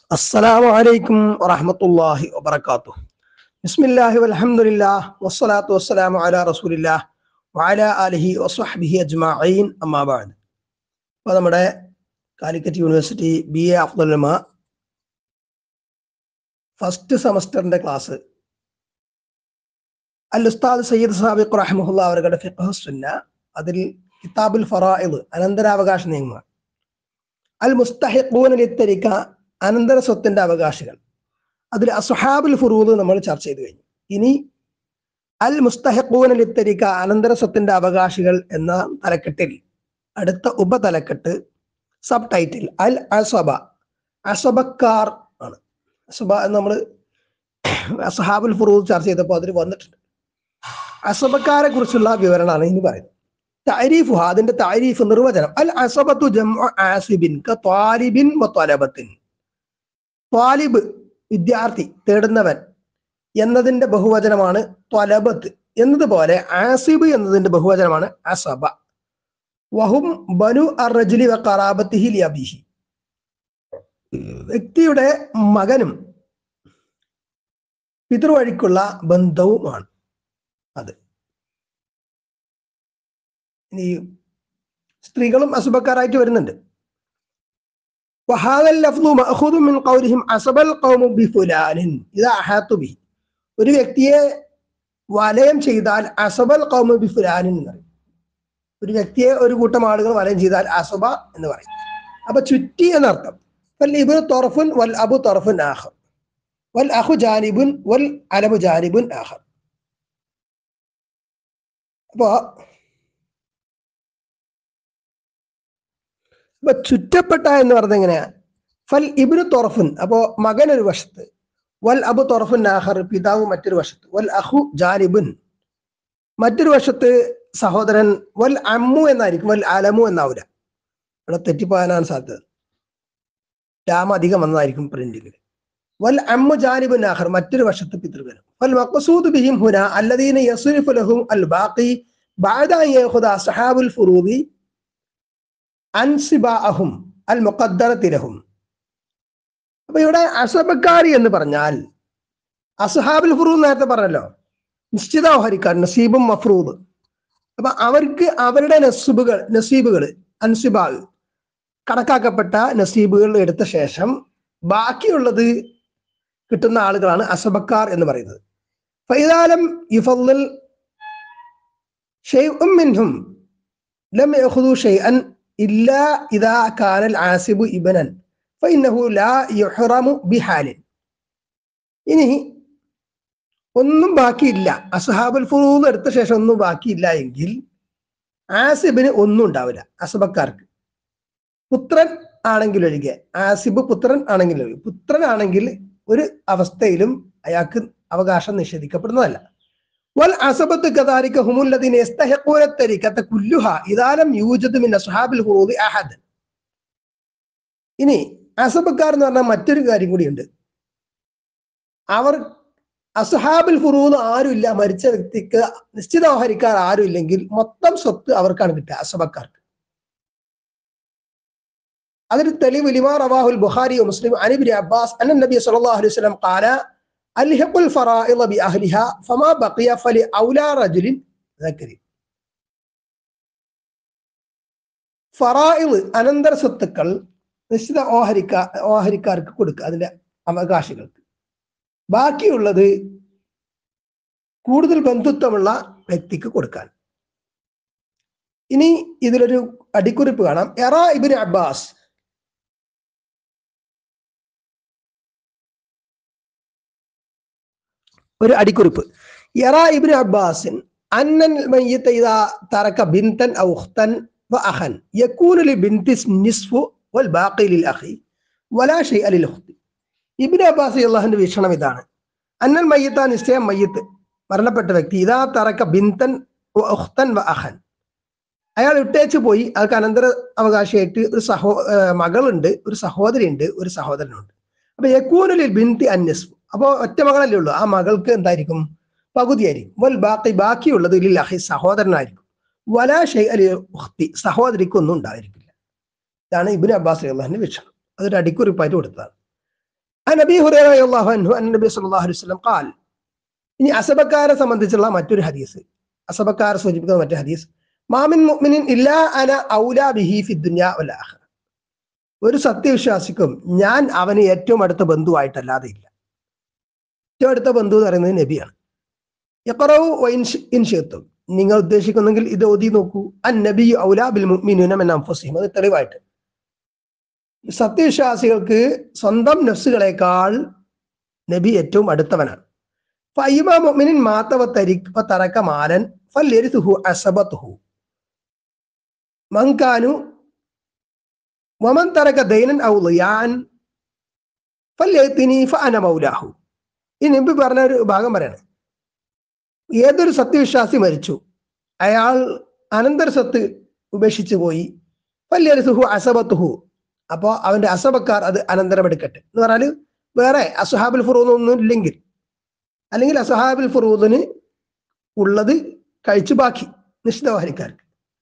السلام عليكم ورحمة الله وبركاته بسم الله والحمد لله والصلاة والسلام على رسول الله وعلى آله وصحبه أجمعين أما بعد അപ്പോൾ നമ്മുടെ Calicut university B A അഫ്ദുലമ ഫസ്റ്റ് സെമസ്റ്ററിന്റെ ക്ലാസ് അൽ ഉസ്താദ് സയ്യിദ് സാബിഖ് റഹ്മുല്ല അവരുടെ ഫിഖ്ഹ് സുന്ന അതിൽ കിതാബുൽ ഫറായിദ് അനന്തരാവകാശ നിയമങ്ങൾ അൽ മുസ്തഹിഖൂന ലിത്തരിക്ക അനന്തര സ്വത്തിന്റെ അവകാശികൾ അതിൽ അസുഹാബുൽ ഫുറൂദ് നമ്മൾ ചർച്ച ചെയ്തു കഴിഞ്ഞു ഇനി അൽ മുസ്തഹിഖൂന ലിത്തരിക്ക അനന്തര സ്വത്തിന്റെ അവകാശികൾ എന്ന തലക്കെട്ടിൽ അടുത്ത ഉപതലക്കെട്ട് സബ് ടൈറ്റിൽ അൽ അസബ അസബക്കാർ ആണ് അസബ എന്ന് നമ്മൾ അസഹാബുൽ ഫുറൂദ് ചർച്ച ചെയ്തപ്പോൾ അതിൽ വന്നിട്ടുണ്ട് അസബക്കാരെ കുറിച്ചുള്ള വിവരണമാണ് ഇനി പറയുന്നത് താരീഫു അതിന്റെ താരീഫ് നിർവചനം അൽ അസബത്തു ജംഉ ആസിബിൻ ക ത്വാലിബിൻ വ ത്വലബത്തിൻ ത്വാലിബ് വിദ്യാർത്ഥി തേടുന്നവൻ എന്നതിന്റെ ബഹുവചനമാണ് ത്വലബത്ത് എന്നതുപോലെ ആസിബ് എന്നതിന്റെ ബഹുവചനമാണ് അസബ വഹും ബനു അറജുലി വ കറാബത്തിഹി ലിയബിഹി വ്യക്തിയുടെ മകനും പിതൃവഴിക്കുള്ള ബന്ധവുമാണ് അത് ഇനി സ്ത്രീകളും അസുബക്കാരായിട്ട് വരുന്നുണ്ട് وهذا اللفظ مأخوذ من قولهم عصب القوم بفلان إذا أحاطوا به ഒരു വ്യക്തിയെ വലയം ചെയ്താൽ അസബൽ കൗമ ബി ഫുലാൻ എന്ന് പറയും ഒരു വ്യക്തിയെ ഒരു കൂട്ടം ആളുകൾ വലയം ചെയ്താൽ അസബ എന്ന് പറയും അപ്പൊ ചുറ്റി എന്നർത്ഥം വൽ ഇബു തൊറഫുൻ വൽ അബു തൊറഫുൻ ആഹർ വൽ അഹു ജാനിബുൻ വൽ അലബു ജാനിബുൻ ആഹർ അപ്പോ അപ്പൊ ചുറ്റപ്പെട്ട എന്ന് പറഞ്ഞത് എങ്ങനെയാ ഫൽ ഇബിന് തൊറഫുൻ അപ്പോ മകൻ ഒരു വശത്ത് വൽ അബു തൊറഫുൻ ആഹർ പിതാവ് മറ്റൊരു വശത്ത് വൽ അഹു ജാലിബുൻ മറ്റൊരു വശത്ത് സഹോദരൻ വൽ അമ്മു എന്നായിരിക്കും വൽ അലമു എന്നാവില്ല ഇവിടെ തെറ്റിപ്പോകാനാണ് സാധ്യത രാമ അധികം വന്നതായിരിക്കും പ്രിന്റിൽ വൽ അമ്മു ജാലിബുൻ ആഹർ മറ്റൊരു വശത്ത് പിതൃകനും വൽ മഖസൂദ് ബിഹിം ഹുന അല്ലദീന യസ്രിഫു ലഹും അൽ ബാഖി ബഅദ അൻ യഖുദ അസ്ഹാബുൽ ഫുറൂദി അൻസിബാഹും അൽ മുഖദ്ദറത്തിലഹും അപ്പൊ ഇവിടെ അസബക്കാരി എന്ന് പറഞ്ഞാൽ അസുഹാബുൽ ഫുറൂദ് നേരത്തെ പറഞ്ഞല്ലോ നിശ്ചിത ഓഹരിക്കാർ നസീബും മഫ്രൂദ് അപ്പൊ അവർക്ക് അവരുടെ നസീബുകൾ നസീബുകൾ അൻസിബാഗ് കണക്കാക്കപ്പെട്ട നസീബുകൾ എടുത്ത ശേഷം ബാക്കിയുള്ളത് കിട്ടുന്ന ആളുകളാണ് അസബക്കാർ എന്ന് പറയുന്നത് ഫൈദാലം യുഫൽ ഷെയ്ഉം മിൻഹും ലം യഖുദു ഷൈഅൻ إلا إذا كان العاصب ابنا فإنه لا يحرم بحال ഇനി ഒന്നും ബാക്കിയില്ല അസഹാബുൽ ഫുറൂദ് എടുത്ത ശേഷം ഒന്നും ബാക്കിയില്ല എങ്കിൽ ആസിബിന് ഒന്നും ഉണ്ടാവില്ല അസബക്കാർക്ക് പുത്രൻ ആണെങ്കിൽ ഒഴികെ ആസിബ് പുത്രൻ ആണെങ്കിൽ ഒഴികെ പുത്രൻ ആണെങ്കിൽ ഒരു അവസ്ഥയിലും അയാൾക്ക് അവകാശം നിഷേധിക്കപ്പെടുന്നതല്ല والعصبة كذلك هم الذين يستحقون التركة كلها إذا لم يوجد من أصحاب الفروض أحد ഇനി അസബക്കാർ എന്ന് പറഞ്ഞാൽ മറ്റൊരു കാര്യം കൂടിയുണ്ട് അവർ അസഹാബുൽ ഫുറൂദ് ആരുമില്ല മരിച്ച വ്യക്തിക്ക് നിശ്ചിത ഓഹരിക്കാർ ആരും ഇല്ലെങ്കിൽ മൊത്തം സ്വത്ത് അവർക്കാണ് കിട്ടുക അസബക്കാർക്ക് അതിന് തെളിവ് ലിമാ റവാഹുൽ ബുഖാരി മുസ്ലിം അനിബിൻ അബ്ബാസ് അന്ന നബി സല്ലല്ലാഹു അലൈഹി വസല്ലം ഖാല അൽഹിഖു الفرائض بأهلها فما بقي فلأولى رجل ذكر ഫറായിള് അനന്തര സ്വത്തുക്കൾ നിശ്ചിത ഓഹരിക്കാ ഓഹരിക്കാർക്ക് കൊടുക്കുക അതിന്റെ അവകാശികൾക്ക് ബാക്കിയുള്ളത് കൂടുതൽ ബന്ധുത്വമുള്ള വ്യക്തിക്ക് കൊടുക്കാൻ ഇനി ഇതിലൊരു അടിക്കുറിപ്പ് കാണാം എറ ഇബിൻ അബ്ബാസ് ഒരു അടിക്കുറിപ്പ് യറ ഇബ്നു അബ്ബാസിൻ അന്നൻ മയ്യത്ത ഇദാ തറക ബിൻതൻ ഔ ഉഖ്തൻ വ അഖൻ യകൂനു ലി ബിൻതി നിസ്ഫു വൽ ബാഖി ലിൽ അഖി വലാ ഷൈഅ ലിൽ ഉഖ്തി ഇബ്നു അബ്ബാസ് അള്ളാഹുവിന്റെ വീക്ഷണം ഇതാണ് അന്നൽ മയ്യത്ത നിശ്ചയം മയ്യത്ത് മരണപ്പെട്ട വ്യക്തി ഇദാ തറക ബിൻതൻ വ ഉഖ്തൻ വ അഖൻ അയാൾ ഇട്ടേച്ച് പോയി അയാൾക്ക് അനന്തര അവകാശിയായിട്ട് ഒരു സഹോ മകളുണ്ട് ഒരു സഹോദരി ഉണ്ട് ഒരു സഹോദരനുണ്ട് അപ്പൊ യക്കൂനുലിൽ ബിൻതി അന്യസ്ഫു അപ്പോ ഒറ്റ മകളല്ലേ ഉള്ളൂ ആ മകൾക്ക് എന്തായിരിക്കും പകുതിയായിരിക്കും വൽ ബാക്കി ബാക്കിയുള്ളത് ലിൽ അഹി സഹോദരനായിരിക്കും വലാ ഷെയ് അലി ഉഖ്തി സഹോദരിക്ക് ഒന്നും ഉണ്ടായിരിക്കില്ല ഇതാണ് ഇബിൻ അബ്ബാസ് അള്ളാഹിന്റെ വീക്ഷണം അതൊരു അടിക്കുറിപ്പായിട്ട് കൊടുത്തതാണ് നബി ഹുറൈറളിയല്ലാഹു അൻഹു അൻ നബി സല്ലല്ലാഹു അലൈഹി വസല്ലം ഖാൽ ഇനി അസബക്കാരെ സംബന്ധിച്ചുള്ള മറ്റൊരു ഹദീസ് അസബക്കാരെ സൂചിപ്പിക്കുന്ന മറ്റൊരു ഹദീസ് മാമിൻ മുഅ്മിനിൻ ഇല്ലാ അന ഔലാ ബിഹി ഫി ദുനിയ വൽ ആഖിറ ഒരു സത്യവിശ്വാസിക്കും ഞാൻ അവന് ഏറ്റവും അടുത്ത ബന്ധുവായിട്ടല്ലാതെ ഇല്ല ഏറ്റവും അടുത്ത ബന്ധു എന്ന് പറയുന്നത് നബിയാണ് യഖറഉ വഇൻ ശി- ഇൻ ശിഅ്തും നിങ്ങൾ ഉദ്ദേശിക്കുന്നെങ്കിൽ ഇത് ഓതി നോക്കൂ അൻ നബി ഔലാ ബിൽ മുഅ്മിനീന മിൻ അൻഫുസിഹിം അത് തെളിവായിട്ട് സത്യവിശ്വാസികൾക്ക് സ്വന്തം നഫ്സുകളെക്കാൾ നബി ഏറ്റവും അടുത്തവനാണ് ഫൈമ മുഅ്മിനിൻ മാത വതരിക് വതറക മാലൻ ഫല്യരിതുഹു അസബതുഹു മൻ കാനു വമൻ തറക ദൈനൻ ഔ ളിയാൻ ഫല്യത്തിനി ഫഅന മൗലാഹു ഈ നബി പറഞ്ഞ ഒരു ഭാഗം പറയാണ് ഏതൊരു സത്യവിശ്വാസി മരിച്ചു അയാൾ അനന്തര സ്വത്ത് ഉപേക്ഷിച്ചു പോയി ഫല്യരിതുഹു അസബത്തുഹു അപ്പോ അവന്റെ അസബക്കാർ അത് അനന്തരമെടുക്കട്ടെ എന്ന് പറഞ്ഞാൽ വേറെ അസുഹാബുൽ ഫുറൂദൊന്നും ഇല്ലെങ്കിൽ അല്ലെങ്കിൽ അസുഹാബുൽ ഫുറൂദിന് ഉള്ളത് കഴിച്ചു ബാക്കി നിശ്ചിതവാരിക്കാർക്ക്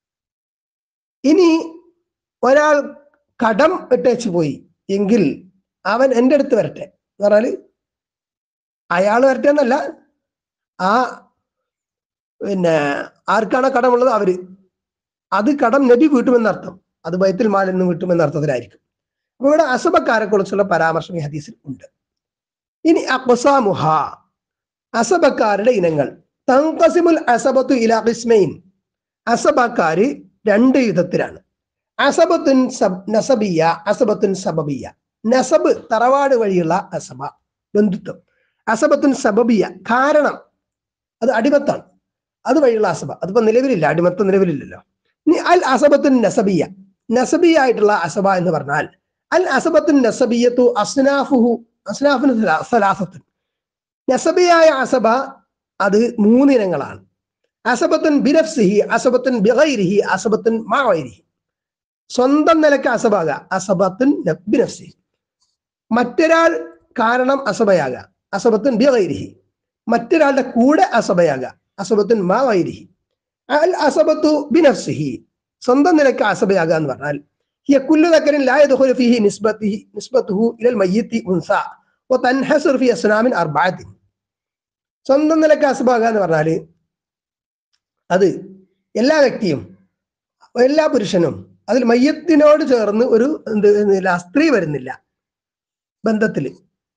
ഇനി ഒരാൾ കടം ഇട്ടേച്ച് പോയി എങ്കിൽ അവൻ എൻ്റെ അടുത്ത് വരട്ടെ എന്ന് പറഞ്ഞാല് അയാൾ വരട്ടെ എന്നല്ല ആ പിന്നെ ആർക്കാണോ കടമുള്ളത് അവര് അത് കടം നബി വീട്ടുമെന്നർത്ഥം അത് ബൈത്തുൽ മാൽ എന്ന് വീട്ടുമെന്ന അർത്ഥത്തിലായിരിക്കും അപ്പൊ ഇവിടെ അസബക്കാരെ കുറിച്ചുള്ള പരാമർശം ഈ ഹദീസിൽ ഉണ്ട് ഇനി അഖ്സാമുഹ അസബക്കാരുടെ ഇനങ്ങൾ തങ്കസിമുൽ അസബത്തു ഇലാ ഖിസ്മൈൻ അസബക്കാര് രണ്ട് വിധത്തിലാണ് അസബത്തുൻ സബ് നസബിയ അസബത്തുൻ സബബിയ നസബ് തറവാട് വഴിയുള്ള അസബ ബന്ധുത്വം അസബത്തുൻ സബബിയ കാരണം അത് അടിമത്താണ് അത് വഴിയുള്ള അസബ അതിപ്പോ നിലവിലില്ല അടിമത്തം നിലവിലില്ലല്ലോ ഇനി അൽ അസബത്തുൻ നസബിയ നസബിയ ആയിട്ടുള്ള അസബ എന്ന് പറഞ്ഞാൽ അൽ അസബത്തുൻ നസബിയത്തു അസ്നാഫുഹു അസ്നാഫിന് സലാസത്തുൻ നസബിയായ അസബ അത് മൂന്നിനങ്ങളാണ് അസബത്തുൻ ബിനഫ്സിഹി അസബത്തുൻ ബിഗൈരിഹി അസബത്തുൻ മാവൈരിഹി സ്വന്തം നിലക്ക് അസബാക അസബത്തുൻ ബിനഫ്സിഹി മറ്റൊരാൾ കാരണം അസബയാക അസബത്തുൻ ബിഗൈരിഹി മറ്റൊരാളുടെ കൂടെ അസബയാക അസബത്തുൻ മാവൈരിഹി അൽ അസബത്തു ബിനഫ്സിഹി സ്വന്തം നിലക്ക് അസബയാക എന്ന് പറഞ്ഞാൽ هي كل ذكر لا يدخل فيه نسبته نسبته الى الميت انثى وتنحصر في اسنام اربعه സ്വന്തം നിലക്ക് അസബാക എന്ന് പറഞ്ഞാല് അത് എല്ലാ വ്യക്തിയും എല്ലാ പുരുഷനും അതിൽ മയ്യത്തിനോട് ചേർന്ന് ഒരു എന്ത് എന്നില്ല, സ്ത്രീ വരുന്നില്ല ബന്ധത്തില്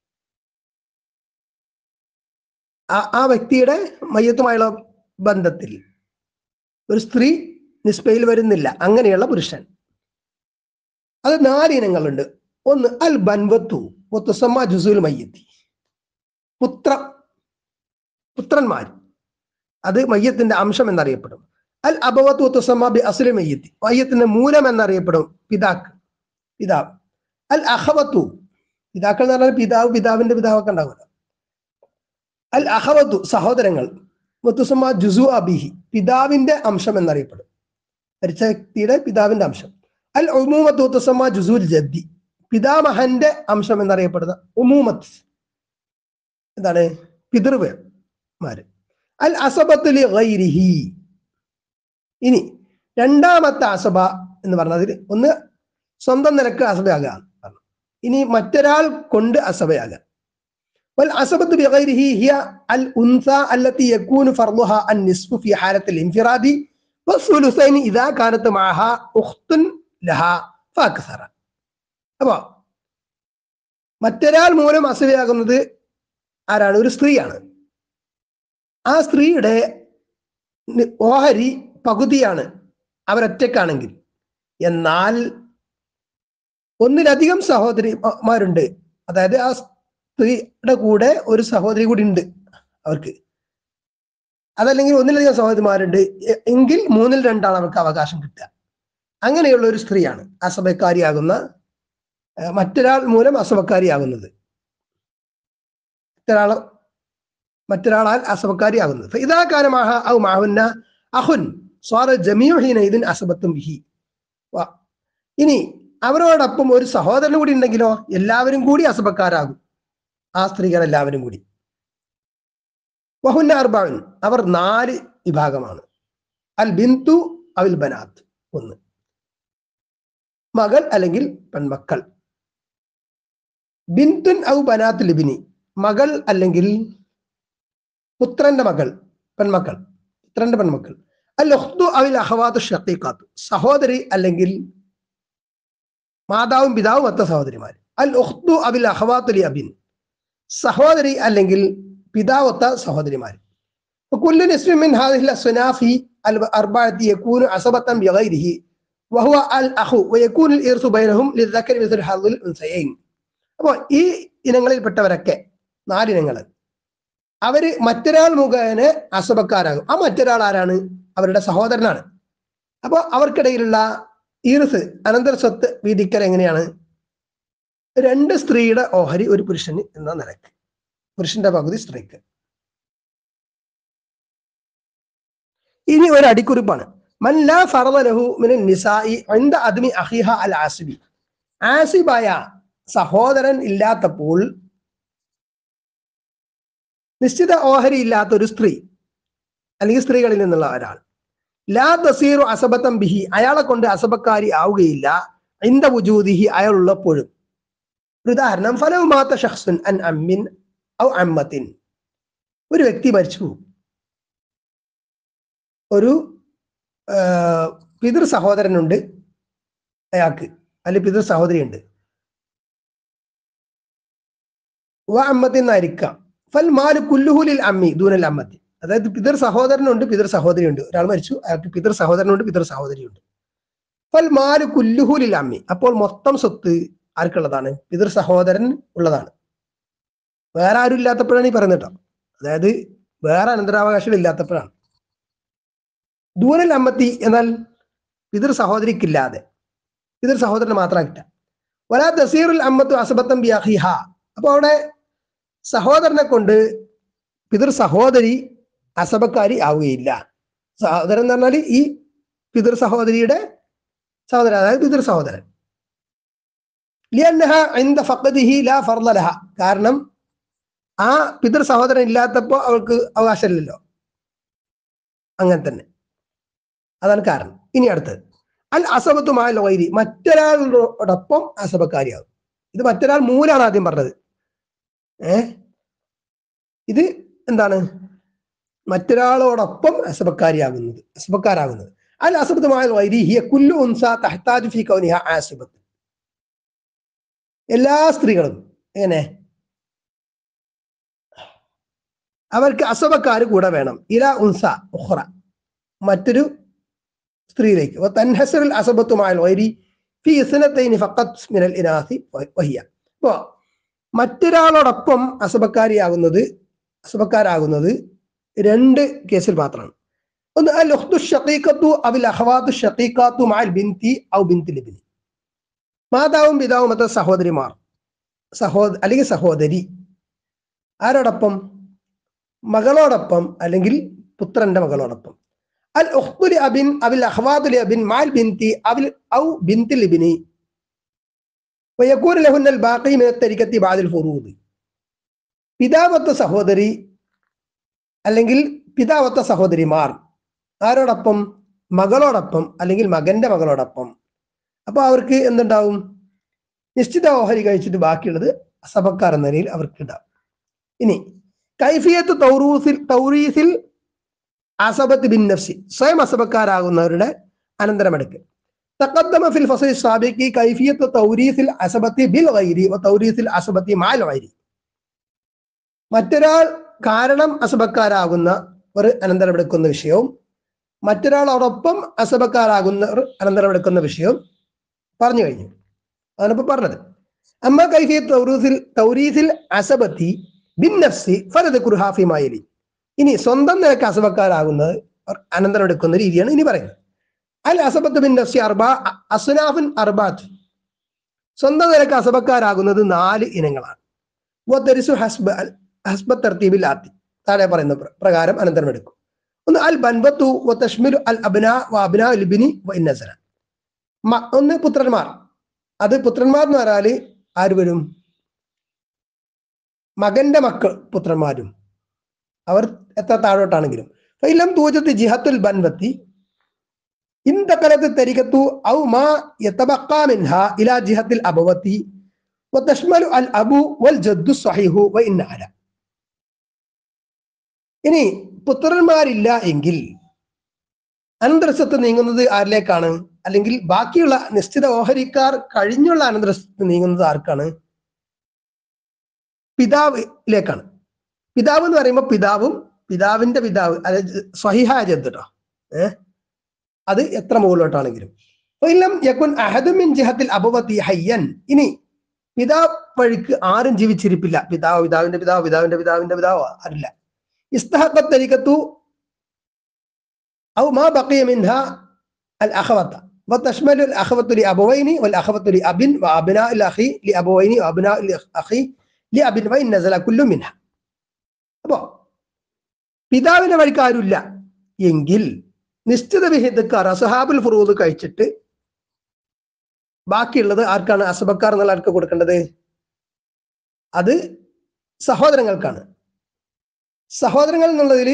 ആ- ആ വ്യക്തിയുടെ മയ്യത്തുമായുള്ള ബന്ധത്തിൽ ഒരു സ്ത്രീ നിസ്ബയിൽ വരുന്നില്ല അങ്ങനെയുള്ള പുരുഷൻ അത് നാല് ഇനങ്ങളുണ്ട് ഒന്ന് അൽ ബൻവത്തു മുത്തസമ്മ ജുസുൽ മയ്യത്തി പുത്ര പുത്രന്മാർ അത് മയ്യത്തിന്റെ അംശം എന്നറിയപ്പെടും അൽ അബവത്തു മുത്തസമ്മ ബി അസുൽ മയ്യത്തി മയ്യത്തിന്റെ മൂലം എന്നറിയപ്പെടും പിതാക്ക് പിതാവ് അൽ അഹവത്തു പിതാക്കൾ എന്ന് പറഞ്ഞാൽ പിതാവ് പിതാവിന്റെ പിതാവൊക്കെ ഉണ്ടാവുമല്ലോ അൽ അഹവത്തു സഹോദരങ്ങൾ മുത്തുസമ്മ ജുസു അബിഹി പിതാവിന്റെ അംശം എന്നറിയപ്പെടും മരിച്ച വ്യക്തിയുടെ പിതാവിന്റെ അംശം അൽ ഉമൂമത്ത് മുത്തുസമ്മ ജുസുൽ ജദ്ദി പിതാമഹന്റെ അംശം എന്നറിയപ്പെടുന്ന ഉമൂമത്ത് എന്താണ് പിതൃവന്മാര് അൽ അസബത്തുലി ഗൈരിഹി ഇനി രണ്ടാമത്തെ അസബ എന്ന് പറഞ്ഞതിൽ ഒന്ന് സ്വന്തം നിലക്ക് അസബയാകാം ഇനി മറ്റൊരാൾ കൊണ്ട് അസബയാകാം والعصبة بغيره هي الأنثى التي يكون فرضها النصف في حالة الانفراد والثلثين إذا كانت معها أخت لها فأكثر അപ്പോ മറ്റൊരാൾ മൂലം അസൂയാകുന്നത് ആരാണ് ഒരു സ്ത്രീയാണ് ആ സ്ത്രീയുടെ നി- ഓഹരി പകുതിയാണ് അവരൊറ്റക്കാണെങ്കിൽ എന്നാൽ ഒന്നിലധികം സഹോദരിമാരുണ്ട് അതായത് ആ സ്ത്രീയുടെ കൂടെ ഒരു സഹോദരി കൂടി ഉണ്ട് അവർക്ക് അതല്ലെങ്കിൽ ഒന്നിലധികം സഹോദരിമാരുണ്ട് എ- എങ്കിൽ മൂന്നിൽ രണ്ടാണ് അവർക്ക് അവകാശം കിട്ടുക അങ്ങനെയുള്ള ഒരു സ്ത്രീയാണ് അസഭക്കാരിയാകുന്ന ഏർ മറ്റൊരാൾ മൂലം അസഭക്കാരിയാകുന്നത് മറ്റൊരാൾ മറ്റൊരാളാൽ അസഭക്കാരിയാകുന്നത് ഇതാ കാലമാഹ ഔ മാഹുന്ന അഹുൻ സ്വാറ ജമീഹീന ഇതിൻ അസബത്തും ബിഹി വ- ഇനി അവരോടൊപ്പം ഒരു സഹോദരൻ കൂടി ഉണ്ടെങ്കിലോ എല്ലാവരും കൂടി അസഭക്കാരാകും ആ സ്ത്രീകൾ എല്ലാവരും കൂടി വഹുന്ന അർബാൻ അവർ നാല് വിഭാഗമാണ് അൽ ബിന്തു അവിൽ ബനാത്ത് ഒന്ന് മകൾ അല്ലെങ്കിൽ പെൺമക്കൾ ബിന്തുൻ ഔ ബനാത്ത് ലിബിനി മകൾ അല്ലെങ്കിൽ പുത്രന്റെ മകൾ പെൺമക്കൾ പുത്രന്റെ പെൺമക്കൾ അൽ ഉഖ്തു അവിൽ അഹവാത്ത് ഷക്കീഖാത്ത് സഹോദരി അല്ലെങ്കിൽ മാതാവും പിതാവും ഒത്ത സഹോദരിമാർ അൽ ഉഖ്തു അവിൽ അഹവാത്തുലി അബിൻ സഹോദരി അല്ലെങ്കിൽ പിതാവൊത്ത സഹോദരിമാർ وكل اسم من هذه الأصناف الأربعة يكون عصبة بغيره وهو الأخ ويكون الإرث بينهم للذكر مثل حظ الأنثيين അപ്പോൾ ഈ ഇനങ്ങളിൽപ്പെട്ടവരൊക്കെ നാലിനങ്ങൾ അവര് മറ്റൊരാൾ മുഖേന അസബക്കാരാകും ആ മറ്റൊരാൾ ആരാണ് അവരുടെ സഹോദരനാണ് അപ്പോൾ അവർക്കിടയിലുള്ള ഈർസ് അനന്തര സ്വത്ത് വീതിക്കൽ എങ്ങനെയാണ് രണ്ട് സ്ത്രീയുടെ ഓഹരി ഒരു പുരുഷന് എന്ന നിലക്ക് പുരുഷന്റെ പകുതി സ്ത്രീക്ക് ഇനി ഒരു അടിക്കുറിപ്പാണ് മല്ല ഫറലഹു മിനൻ നിസായി എന്ത അദ്മി അഹിഹ അൽ ആസിബി ആസിബായ സഹോദരൻ ഇല്ലാത്തപ്പോൾ നിശ്ചിത ഓഹരി ഇല്ലാത്ത ഒരു സ്ത്രീ അല്ലെങ്കിൽ സ്ത്രീകളിൽ നിന്നുള്ള ഒരാൾ ലാ തസീറു അസബത്തം ബിഹി അയാളെ കൊണ്ട് അസബക്കാരി ആവുകയില്ല ഇന്ത വുജൂദിഹി അയാൾ ഉള്ളപ്പോഴും ഒരു ഉദാഹരണം ഫലവ് മാത്ത ഷഖ്സുൻ അൻ അമ്മിൻ ഔ അമ്മത്തിൻ ഒരു വ്യക്തി മരിച്ചു ഒരു ആ, പിതൃ സഹോദരനുണ്ട് അയാൾക്ക് അല്ലെങ്കിൽ പിതൃ സഹോദരിയുണ്ട് വ അമ്മത്തി എന്നായിരിക്കാം ഫൽ മാല് കുല്ലുഹുലിൽ അമ്മി ദൂനൽ അമ്മത്തി അതായത് പിതൃ സഹോദരനുണ്ട് പിതൃ സഹോദരിയുണ്ട് ഒരാൾ മരിച്ചു അയാൾക്ക് പിതൃ സഹോദരനുണ്ട് പിതൃ സഹോദരിയുണ്ട് ഫൽ മാല് കുല്ലുഹുലിൽ അമ്മി അപ്പോൾ മൊത്തം സ്വത്ത് ആർക്കുള്ളതാണ് പിതൃ സഹോദരൻ ഉള്ളതാണ് വേറെ ആരും ഇല്ലാത്തപ്പോഴാണ് ഈ പറയുന്നത് കേട്ടോ അതായത് വേറെ അനന്തരാവകാശികൾ ഇല്ലാത്തപ്പോഴാണ് ദൂരൽ അമ്മത്തി എന്നാൽ പിതൃ സഹോദരിക്കില്ലാതെ പിതൃ സഹോദരന് മാത്രമാക്കില്ല വലാ തസീറുൽ അമ്മത്തു അസബത്തം ബി അഹിഹ അപ്പൊ അവിടെ സഹോദരനെ കൊണ്ട് പിതൃ സഹോദരി അസബക്കാരി ആവുകയില്ല സഹോദരൻ എന്ന് പറഞ്ഞാൽ ഈ പിതൃ സഹോദരിയുടെ സഹോദരൻ അതായത് പിതൃ സഹോദരൻ ലിയന്നഹ ഇന്ദ ഫഖദിഹി ലാ ഫർള ലഹ കാരണം ആ പിതൃ സഹോദരൻ ഇല്ലാത്തപ്പോ അവൾക്ക് അവകാശമില്ലല്ലോ അങ്ങനെ തന്നെ അതാണ് കാരണം ഇനി അടുത്തത് അൽ അസബത്തുമായ ലോയിരി മറ്റൊരാളോടൊപ്പം അസബക്കാരിയാകും ഇത് മറ്റൊരാൾ മൂലാണ് ആദ്യം പറഞ്ഞത് ഏ ഇത് എന്താണ് മറ്റൊരാളോടൊപ്പം അസബക്കാരിയാകുന്നത് അസബക്കാരാകുന്നത് അൽ അസബത്തുമായ ലോയിരി ഹിയ കുല്ലു ഉൻസ തഹ്താജ് ഫി കൗനിഹ ആസിബത്ത് എല്ലാ സ്ത്രീകളും എങ്ങനെ അവർക്ക് അസബക്കാര് കൂടെ വേണം ഇല ഉൻസ ഉഹ്റ മറ്റൊരു സ്ത്രീയിലേക്ക് തൻഹസറുൽ അസബത്തുമായ വൈരി ഫി ഇസ്നത്തൈനി ഫഖത്ത് മിനൽ ഇനാസി വഹിയ അപ്പോ മറ്റൊരാളോടൊപ്പം അസബക്കാരിയാകുന്നത് അസബക്കാരാകുന്നത് രണ്ട് കേസിൽ മാത്രമാണ് ഒന്ന് അൽ ഉഖ്തു ഷഖീഖത്തു അവിൽ അഹ്വാത്തു ഷഖീഖാത്തു മഅൽ ബിൻതി ഔ ബിൻതി ലിബ്നി മാതാവും പിതാവും മറ്റ സഹോദരിമാർ സഹോദ അല്ലെങ്കിൽ സഹോദരി ആരോടൊപ്പം മകളോടൊപ്പം അല്ലെങ്കിൽ പുത്രന്റെ മകളോടൊപ്പം അൽ ഉഖ്തുലി അബിൻ അവിൽ അഹ്വാദുലി അബിൻ മാൽ ബിൻതി അവിൽ ഔ ബിൻതി ലിബിനി വയക്കൂർ ലഹുന്നൽ ബാക്കി മിനത്തരിക്കത്തി ബാദിൽ ഫുറൂദ് പിതാവത്ത സഹോദരി അല്ലെങ്കിൽ പിതാവത്ത സഹോദരിമാർ ആരോടൊപ്പം മകളോടൊപ്പം അല്ലെങ്കിൽ മകന്റെ മകളോടൊപ്പം അപ്പൊ അവർക്ക് എന്തുണ്ടാവും നിശ്ചിത ഓഹരി കഴിച്ചിട്ട് ബാക്കിയുള്ളത് അസബക്കാർ എന്ന നിലയിൽ അവർക്ക് ഉണ്ടാവും ഇനി കൈഫിയത്ത് തൗറൂസിൽ തൗറീസിൽ അസബത്ത് ബിൻ നഫ്സി സ്വയം അസബക്കാരാകുന്നവരുടെ അനന്തരമെടുക്ക് തഖദ്ദമ ഫിൽ ഫസൽ സാബിഖി കൈഫിയത്ത് തൗരീസിൽ അസബത്തി ബിൽ ഗൈരി വ തൗരീസിൽ അസബത്തി മാൽ ഗൈരി മറ്റൊരാൾ കാരണം അസബക്കാരാകുന്ന ഒരു അനന്തരമെടുക്കുന്ന വിഷയവും മറ്റൊരാളോടൊപ്പം അസബക്കാരാകുന്നവർ അനന്തരമെടുക്കുന്ന വിഷയവും പറഞ്ഞു കഴിഞ്ഞു അതാണിപ്പോ പറഞ്ഞത് അമ്മ കൈഫിയത്ത് തൗറൂസിൽ തൗരീസിൽ അസബത്തി ബിൻ നഫ്സി ഫലത് കുർഹാഫി മായലി ഇനി സ്വന്തം നിലക്ക് അസബക്കാരാകുന്നത് അനന്തരം എടുക്കുന്ന രീതിയാണ് ഇനി പറയുന്നത് അൽ അസബത്ത് ബിൻ നഫ്സി അർബ അസുനാഫിൻ അർബാത്ത് സ്വന്തം നിലക്ക് അസബക്കാരാകുന്നത് നാല് ഇനങ്ങളാണ് വദ്ദരിസു ഹസ്ബ ഹസ്ബ തർത്തീബിൽ ആത്തി താഴെ പറയുന്ന പ്ര- പ്രകാരം അനന്തരം എടുക്കും ഒന്ന് അൽ ബൻബത്തു വ തഷ്മിലു അൽ അബ്ന വ അബ്ന ലിബിനി വ ഇന്നസന മ- ഒന്ന് പുത്രന്മാർ അത് പുത്രന്മാർ എന്ന് പറഞ്ഞാല് ആര് വരും മകന്റെ മക്കൾ പുത്രന്മാരും അവർ എത്ര താഴോട്ടാണെങ്കിലും ഫൈലം തൂജത്ത് ജിഹത്തുൽ ബൻവത്തി ഇന്തക്കലത്ത് തരികത്തു ഔ മാ യതബഖാ മിൻഹ ഇലാ ജിഹത്തിൽ അബവത്തി وتشمل الأب والجد الصحيح وإن على ഇനി പുത്രന്മാരില്ല എങ്കിൽ അനന്തരസ്വത്ത് നീങ്ങുന്നത് ആരിലേക്കാണ് അല്ലെങ്കിൽ ബാക്കിയുള്ള നിശ്ചിത ഓഹരിക്കാർ കഴിഞ്ഞുള്ള അനന്തരസ്വത്ത് നീങ്ങുന്നത് ആർക്കാണ് പിതാവിലേക്കാണ് പിതാവ് എന്ന് പറയുമ്പോൾ പിതാവും പിതാവിന്റെ പിതാവ് അതായത് സ്വഹിഹായ ജദ് കേട്ടോ ഏഹ് അത് എത്ര മുകളിലോട്ടാണെങ്കിലും ഇല്ലം യക്കുൻ അഹദുമിൻ ജിഹത്തിൽ അബവത്തി ഹയ്യൻ ഇനി പിതാവ് വഴിക്ക് ആരും ജീവിച്ചിരിപ്പില്ല പിതാവ് പിതാവിന്റെ പിതാവ് പിതാവിന്റെ പിതാവിന്റെ പിതാവ് ആരില്ല ഇസ്തഹഖത്ത് തരികത്തു ഔ മാ ബഖിയ മിൻഹ അൽ അഖവത്ത وتشمل الأخوة لأبوين والأخوة لأب وأبناء الأخ لأبوين وأبناء الأخ لأب وإن نزل كل منها അപ്പോ പിതാവിന്റെ വഴിക്ക് ആരുമില്ല എങ്കിൽ നിശ്ചിത വിഹിതക്കാർ അസഹാബുൽ ഫുറൂദ് കഴിച്ചിട്ട് ബാക്കിയുള്ളത് ആർക്കാണ് അസബക്കാർ എന്നുള്ള ആർക്ക് കൊടുക്കേണ്ടത് അത് സഹോദരങ്ങൾക്കാണ് സഹോദരങ്ങൾ എന്നുള്ളതിൽ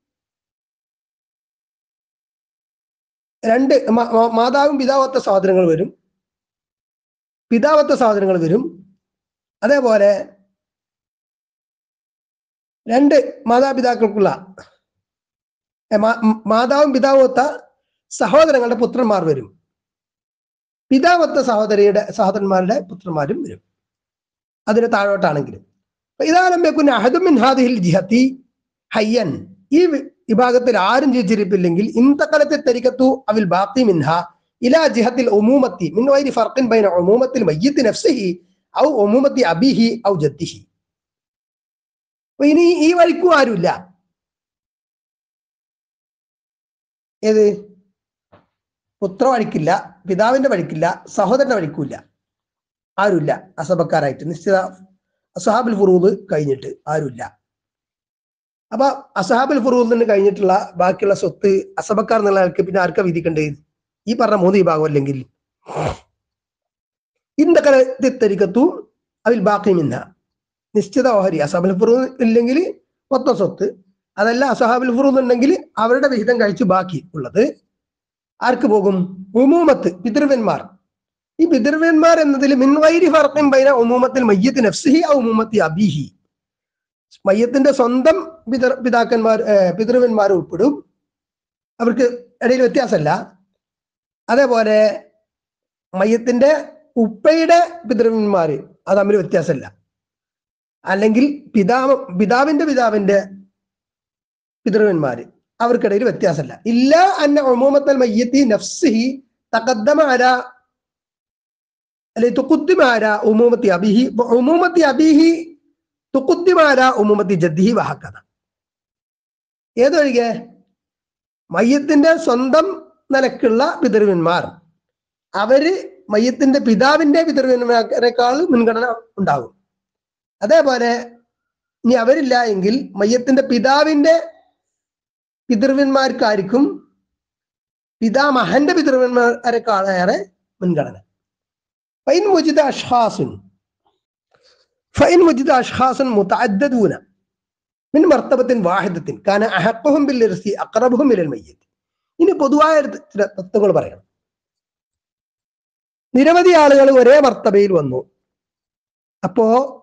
രണ്ട് മ- മ- മാതാവും പിതാവത്ത സഹോദരങ്ങൾ വരും പിതാവത്ത സഹോദരങ്ങൾ വരും അതേപോലെ രണ്ട് മാതാപിതാക്കൾക്കുള്ള ഏ, മാ- ഉം, മാതാവും പിതാവത്ത സഹോദരങ്ങളുടെ പുത്രന്മാർ വരും പിതാവത്ത സഹോദരിയുടെ സഹോദരന്മാരുടെ പുത്രന്മാരും വരും അതിന് താഴോട്ടാണെങ്കിലും ഇതാലംബക്കുന്ന അഹദുമിൻ ഹാദിഹിൽ ജിഹത്തി ഹയ്യൻ ഈ വി- വിഭാഗത്തിൽ ആരും ജീവിച്ചിരിപ്പില്ലെങ്കിൽ ഇന്തക്കലത്തെ തരികത്തു അവിൽ ബാക്കി മിൻഹ ഇലാ ജിഹത്തിൽ ഒമൂമത്തി മിൻ വൈരി ഫർഖിൻ ബൈന ഒമൂമത്തിൽ മയ്യത്തി നഫ്സിഹി ഔ ഒമൂമത്തി അബിഹി ഔ ജദ്ദിഹി അപ്പൊ ഇനി ഈ വഴിക്കും ആരുമില്ല ഏത് പുത്ര വഴിക്കില്ല പിതാവിന്റെ വഴിക്കില്ല സഹോദരന്റെ വഴിക്കില്ല ആരുമില്ല അസബക്കാരായിട്ട് നിശ്ചിത അസഹാബുൽ ഫുറൂദ് കഴിഞ്ഞിട്ട് ആരുമില്ല അപ്പൊ അസഹാബുൽ ഫുറൂദിന് കഴിഞ്ഞിട്ടുള്ള ബാക്കിയുള്ള സ്വത്ത് അസബക്കാർ എന്നുള്ള ആൾക്ക് പിന്നെ ആർക്കാ വിധിക്കേണ്ടത് ഈ പറഞ്ഞ മൂന്ന് വിഭാഗം അല്ലെങ്കിൽ ഇന്ദക്കരത്തിരിക്കത്തു അതിൽ ബാക്കി മിന്ന നിശ്ചിത ഓഹരി അസഹാബുൽ ഫുറൂദ് ഇല്ലെങ്കിൽ മൊത്തം സ്വത്ത് അതല്ല അസഹാബുൽ ഫുറൂദ് ഉണ്ടെങ്കിൽ അവരുടെ വിഹിതം കഴിച്ചു ബാക്കി ഉള്ളത് ആർക്ക് പോകും ഉമൂമത്ത് പിതൃവന്മാർ ഈ പിതൃവന്മാർ എന്നതിൽ മിൻവൈരി ഫർഖിൻ ബൈന ഉമൂമത്തിൽ മയ്യത്ത് നഫ്സിഹി ഔ ഉമൂമത്തി അബിഹി മയ്യത്തിന്റെ സ്വന്തം പിതൃ പിതാക്കന്മാർ ഏർ പിതൃവന്മാർ ഉൾപ്പെടും അവർക്ക് ഇടയിൽ വ്യത്യാസമല്ല അതേപോലെ മയ്യത്തിന്റെ ഉപ്പയുടെ പിതൃവന്മാർ അത് തമ്മിൽ വ്യത്യാസമല്ല അല്ലെങ്കിൽ പിതാവ് പിതാവിന്റെ പിതാവിന്റെ പിതൃവന്മാര് അവർക്കിടയിൽ വ്യത്യാസമല്ല ഇല്ല അന്ന ഒമൂമത്തൽ മയ്യത്തി നഫ്സിഹി തഖദ്ദമ അല അല്ലെ തുക്കുദ്ദിമ അല ഉമൂമത്തി അബിഹി ഉമൂമത്തി അബിഹി തുക്കുദ്ദിമ അല ഉമൂമത്തി ജദ്ദിഹി വഹക്കഥ ഏതൊഴികെ മയ്യത്തിന്റെ സ്വന്തം നിലക്കുള്ള പിതൃവന്മാർ അവര് മയ്യത്തിന്റെ പിതാവിന്റെ പിതൃവന്മാരെക്കാൾ മുൻഗണന ഉണ്ടാകും അതേപോലെ ഇനി അവരില്ല എങ്കിൽ മയ്യത്തിന്റെ പിതാവിന്റെ പിതൃവന്മാർക്കായിരിക്കും പിതാമഹന്റെ പിതൃവന്മാരെക്കാളേറെ മുൻഗണന ഫൈൻ മുജിദ അഷ്ഹാസുൻ ഫൈൻ മുജിദ അഷ്ഹാസുൻ മുതഅദ്ദദൂന മിൻ മർത്തബത്തിൻ വാഹിദത്തിൻ കാന അഹഖുഹും ബിൽ ഇർസി അഖറബുഹും ഇലൽ മയ്യിത്ത് ഇനി പൊതുവായ ഒരു ചില തത്വങ്ങൾ പറയണം നിരവധി ആളുകൾ ഒരേ മർത്തബയിൽ വന്നു അപ്പോ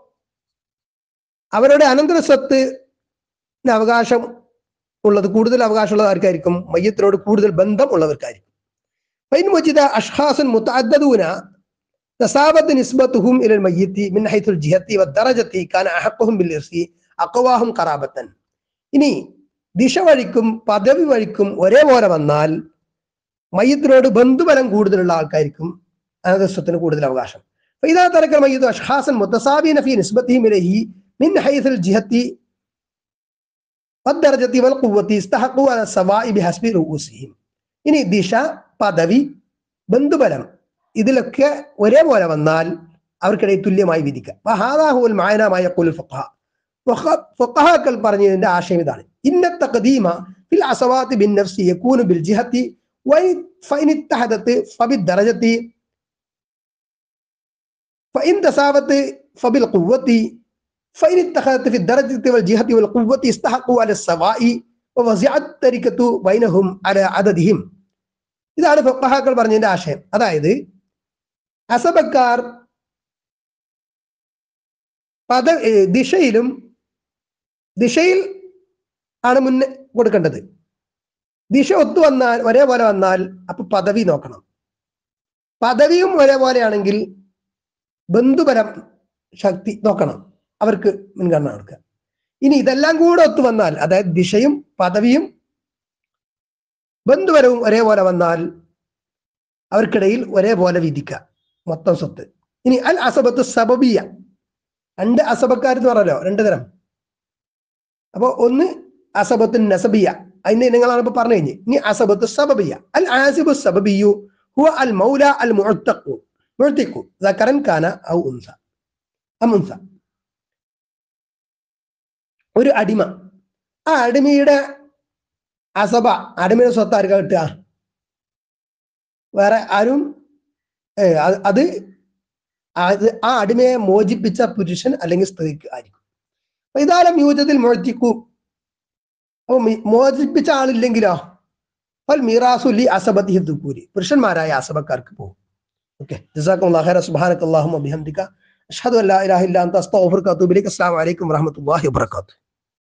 അവരുടെ അനന്തര സ്വത്ത് അവകാശം ഉള്ളത് കൂടുതൽ അവകാശമുള്ളത് ആർക്കായിരിക്കും മയ്യത്തിനോട് കൂടുതൽ ബന്ധം ഉള്ളവർക്കായിരിക്കും ഫൈൻ മുജിദ അഷ്ഹാസുൻ മുതഅദ്ദദൂന തസാബത്ത് നിസ്ബത്തുഹും ഇലൽ മയ്യത്തി മിൻ ഹൈത്തുൽ ജിഹത്തി വദ്ദറജത്തി കാന അഹഖുഹും ബിൽ ഇർസി അഖവാഹും ഖറാബത്തൻ ഇനി ദിശ വഴിക്കും പദവി വഴിക്കും ഒരേപോലെ വന്നാൽ മയ്യത്തിനോട് ബന്ധുബലം കൂടുതലുള്ള ആൾക്കായിരിക്കും അനന്തസ്വത്തിന് കൂടുതൽ അവകാശം فإذا ترك الميت أشخاصا متساوين في نسبتهم إليه من حيث الجهة والدرجة والقوة استحقوا على السواء بحسب رؤوسهم ഇനി ദിശ പദവി ബന്ധുബലം ഇതിലൊക്കെ ഒരേപോലെ വന്നാൽ അവർക്കിടയിൽ തുല്യമായി വിധിക്കാം വഹാദാഹുൽ മായനമായ ഫുഖഹാക്കൾ പറഞ്ഞതിന്റെ ആശയം ഇതാണ് ഇന്ന തഖദീമ ഫിൽ അസവാത്തി ബിൻ നഫ്സി യകൂനു ബിൽ ജിഹത്തി വൈ ഫൈൻ ഇത്തഹദത്ത് ഫബി ദറജത്തി فإن تساوت فبالقوة فإن اتخذت في الدرجة والجهة والقوة استحقوا على السواء ووزعت التركة بينهم على عددهم ഇതാണ് ഫുഖഹാക്കൾ പറഞ്ഞതിന്റെ ആശയം അതായത് അസബക്കാർ പദ ഏ, ദിശയിലും ദിശയിൽ ആണ് മുന്നേ കൊടുക്കേണ്ടത് ദിശ ഒത്തു വന്നാൽ ഒരേപോലെ വന്നാൽ അപ്പൊ പദവി നോക്കണം പദവിയും ഒരേപോലെയാണെങ്കിൽ ബന്ധുപരം ശക്തി നോക്കണം അവർക്ക് മുൻഗണന കൊടുക്കുക ഇനി ഇതെല്ലാം കൂടെ ഒത്തു വന്നാൽ അതായത് ദിശയും പദവിയും ബന്ധുപരവും ഒരേപോലെ വന്നാൽ അവർക്കിടയിൽ ഒരേപോലെ വിധിക്കുക മൊത്തം സ്വത്ത് ഇനി അൽ അസബത്ത് സബബിയ രണ്ട് അസബക്കാർ എന്ന് പറഞ്ഞല്ലോ രണ്ട് തരം അപ്പൊ ഒന്ന് അസബത്ത് നസബിയ അതിന്റെ ഇനങ്ങളാണ് ഇപ്പൊ പറഞ്ഞു കഴിഞ്ഞ് ഇനി അസബത്ത് സബബിയ അൽ ആസിബു സബബിയു ഹുവ അൽ മൗല അൽ മുഅത്തഖു മുഅത്തിഖു ദക്കറൻ കാന ഔ ഉൻസ അം ഉൻസ ഒരു അടിമ ആ അടിമയുടെ അസബ അടിമയുടെ സ്വത്ത് ആർക്കാ കിട്ടുക വേറെ ആരും ഏ, അത് അത് അത് ആ അടിമയെ മോചിപ്പിച്ച പുരുഷൻ അല്ലെങ്കിൽ സ്ത്രീക്ക് ആയിരിക്കും അപ്പൊ ഇതാലും യൂജത്തിൽ മുഴത്തിക്കൂ അപ്പൊ മി- മോചിപ്പിച്ച ആളില്ലെങ്കിലോ ഫൽ മീറാസുലി അസബത്തി ഹിദ്ദുക്കൂരി പുരുഷന്മാരായ അസബക്കാർക്ക് പോകും ഓക്കെ ജസാക്കും ഖൈറ സുബ്ഹാനക അല്ലാഹുമ്മ ബിഹംദിക അഷ്ഹദു അല്ലാ ഇലാഹ ഇല്ല അൻത അസ്തഗ്ഫിറുക വഅതൂബു ഇലൈക അസ്സലാമു അലൈക്കും വറഹ്മത്തുള്ളാഹി വബറകാതുഹു